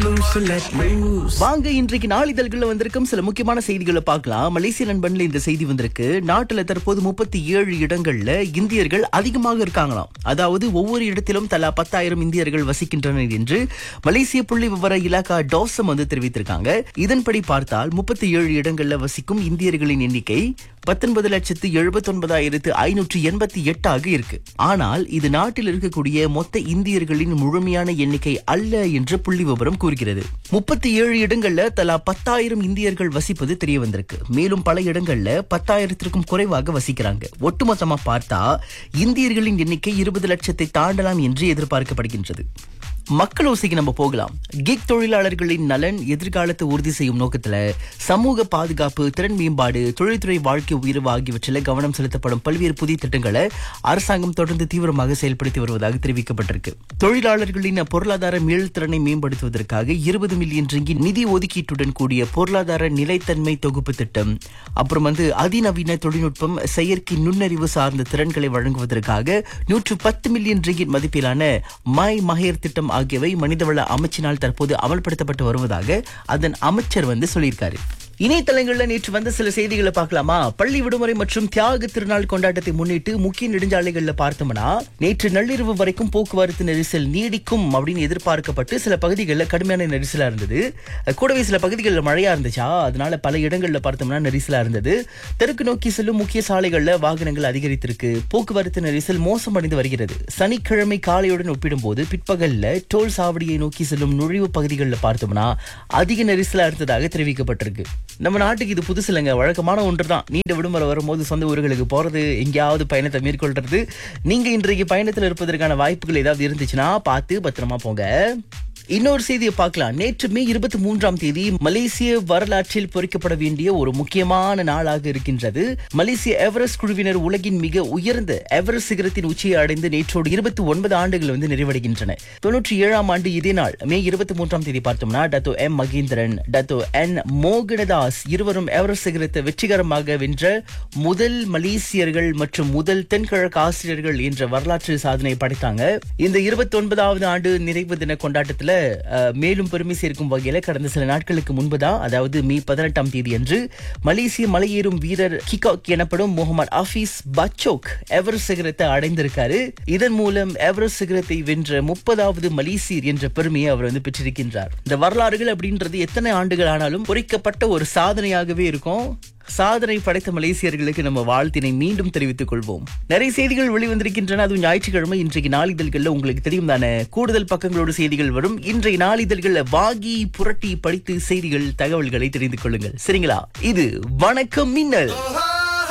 loose, let loose. வாங்க இன்றைக்கு நாளிதழ்கள்ல வந்திருக்கும் சில முக்கியமான செய்திகளை பார்க்கலாம் மலேசிய நண்பன்ல இந்த செய்தி வந்திருக்கு நாட்டுல தற்போது முப்பத்தி ஏழு இடங்கள்ல இந்தியர்கள் அதிகமாக இருக்காங்களாம் அதாவது ஒவ்வொரு இடத்திலும் தலா பத்தாயிரம் இந்தியர்கள் வசிக்கின்றனர் என்று மலேசிய புள்ளி விவர இலாகா டோசம் வந்து தெரிவித்திருக்காங்க இதன்படி பார்த்தால் முப்பத்தி ஏழு இடங்கள்ல வசிக்கும் இந்தியர்களின் எண்ணிக்கை பத்தொன்பது லட்சத்து எழுபத்தி ஒன்பதாயிரத்து ஐநூற்று எண்பத்தி எட்டாக இருக்கு ஆனால் இது நாட்டில் இருக்கக்கூடிய மொத்த இந்தியர்களின் முழுமையான எண்ணிக்கை அல்ல என்று புள்ளி விவரம் கூறுகிறது முப்பத்தி ஏழு இடங்கள்ல தலா பத்தாயிரம் இந்தியர்கள் வசிப்பது தெரிய வந்திருக்கு மேலும் பல இடங்கள்ல பத்தாயிரத்திற்கும் குறைவாக வசிக்கிறாங்க ஒட்டுமொத்தமா பார்த்தா இந்தியர்களின் எண்ணிக்கை இருபது லட்சத்தை தாண்டலாம் என்று எதிர்பார்க்கப்படுகின்றது மக்கள் ஓசைக்கு நம்ம போகலாம் கிக் தொழிலாளர்களின் நலன் எதிர்காலத்தை உறுதி செய்யும் நோக்கத்துல சமூக பாதுகாப்பு திறன் மேம்பாடு தொழில்துறை வாழ்க்கை உயர்வு ஆகியவற்றில் கவனம் செலுத்தப்படும் பல்வேறு புதிய திட்டங்களை அரசாங்கம் தொடர்ந்து தீவிரமாக செயல்படுத்தி வருவதாக தெரிவிக்கப்பட்டிருக்கு தொழிலாளர்களின் பொருளாதார மீள்திறனை மேம்படுத்துவதற்காக இருபது மில்லியன் ரிங்கி நிதி ஒதுக்கீட்டுடன் கூடிய பொருளாதார நிலைத்தன்மை தொகுப்பு திட்டம் அப்புறம் வந்து அதிநவீன தொழில்நுட்பம் செயற்கை நுண்ணறிவு சார்ந்த திறன்களை வழங்குவதற்காக நூற்று பத்து மில்லியன் ரிங்கிட் மதிப்பிலான மை மகேர் திட்டம் ஆகியவை மனிதவள அமைச்சினால் தற்போது அமல்படுத்தப்பட்டு வருவதாக அதன் அமைச்சர் வந்து சொல்லியிருக்காரு இணையதளங்கள்ல நேற்று வந்த சில செய்திகளை பார்க்கலாமா பள்ளி விடுமுறை மற்றும் தியாக திருநாள் கொண்டாட்டத்தை முன்னிட்டு முக்கிய நெடுஞ்சாலைகள்ல பார்த்தோம்னா நேற்று நள்ளிரவு வரைக்கும் போக்குவரத்து நெரிசல் நீடிக்கும் அப்படின்னு எதிர்பார்க்கப்பட்டு சில பகுதிகளில் கடுமையான நெரிசலா இருந்தது கூடவே சில பகுதிகளில் மழையா இருந்துச்சா அதனால பல இடங்கள்ல பார்த்தோம்னா நெரிசலா இருந்தது தெற்கு நோக்கி செல்லும் முக்கிய சாலைகள்ல வாகனங்கள் அதிகரித்திருக்கு போக்குவரத்து நெரிசல் மோசமடைந்து வருகிறது சனிக்கிழமை காலையுடன் ஒப்பிடும்போது பிற்பகல்ல டோல் சாவடியை நோக்கி செல்லும் நுழைவு பகுதிகளில் பார்த்தோம்னா அதிக நெரிசலா இருந்ததாக தெரிவிக்கப்பட்டிருக்கு நம்ம நாட்டுக்கு இது புதுசு இல்லைங்க வழக்கமான ஒன்று தான் நீண்ட விடுமுறை வரும்போது சொந்த ஊர்களுக்கு போறது எங்கேயாவது பயணத்தை மேற்கொள்றது நீங்க இன்றைக்கு பயணத்தில் இருப்பதற்கான வாய்ப்புகள் ஏதாவது இருந்துச்சுன்னா பார்த்து பத்திரமா போங்க இன்னொரு செய்தியை பார்க்கலாம் நேற்று மே இருபத்தி மூன்றாம் தேதி மலேசிய வரலாற்றில் பொறிக்கப்பட வேண்டிய ஒரு முக்கியமான நாளாக இருக்கின்றது மலேசிய எவரெஸ்ட் குழுவினர் உலகின் மிக உயர்ந்த எவரெஸ்ட் சிகரத்தின் உச்சியை அடைந்து நேற்றோடு இருபத்தி ஒன்பது ஆண்டுகள் வந்து நிறைவடைகின்றன தொன்னூற்றி ஏழாம் ஆண்டு இதே நாள் மே இருபத்தி மூன்றாம் தேதி பார்த்தோம்னா Dato M Mahendran Dato N Mohanadas இருவரும் எவரெஸ்ட் சிகரத்தை வெற்றிகரமாக வென்ற முதல் மலேசியர்கள் மற்றும் முதல் தென்கிழக்கு ஆசிரியர்கள் என்ற வரலாற்று சாதனை படைத்தாங்க இந்த இருபத்தி ஒன்பதாவது ஆண்டு நிறைவு தின கொண்டாட்டத்துல அஹ், மேலும் பெருமை சேர்க்கும் வகையில கடந்த சில நாட்களுக்கு முன்புதான் அதாவது மே பதினெட்டாம் தேதி அன்று மலேசிய மலையேறும் வீரர் கிகாக் எனப்படும் முகமது ஆஃபீஸ் பச்சோக் எவரெஸ்ட் சிகரத்தை அடைந்திருக்காரு இதன் மூலம் எவரெஸ்ட் சிகரத்தை வென்ற முப்பதாவது மலேசியர் என்ற பெருமையை அவர் வந்து பெற்றிருக்கின்றார் இந்த வரலாறுகள் அப்படின்றது எத்தனை ஆண்டுகள் ஆனாலும் பொறிக்கப்பட்ட ஒரு சாதனையாகவே இருக்கும் சாதனை படைத்த மலேசியர்களுக்கு நம்ம வாழ்த்தினை மீண்டும் தெரிவித்துக் கொள்வோம் நிறைய செய்திகள் வெளிவந்திருக்கின்றன அதுவும் ஞாயிற்றுக்கிழமை இன்றைக்கு நாளிதழ்கள்ல உங்களுக்கு தெரியும் தானே கூடுதல் பக்கங்களோடு செய்திகள் வரும் இன்றைய நாளிதழ்கள்ல வாகி புரட்டி படித்து செய்திகள் தகவல்களை தெரிந்து கொள்ளுங்கள் சரிங்களா இது வணக்கம் மின்னல்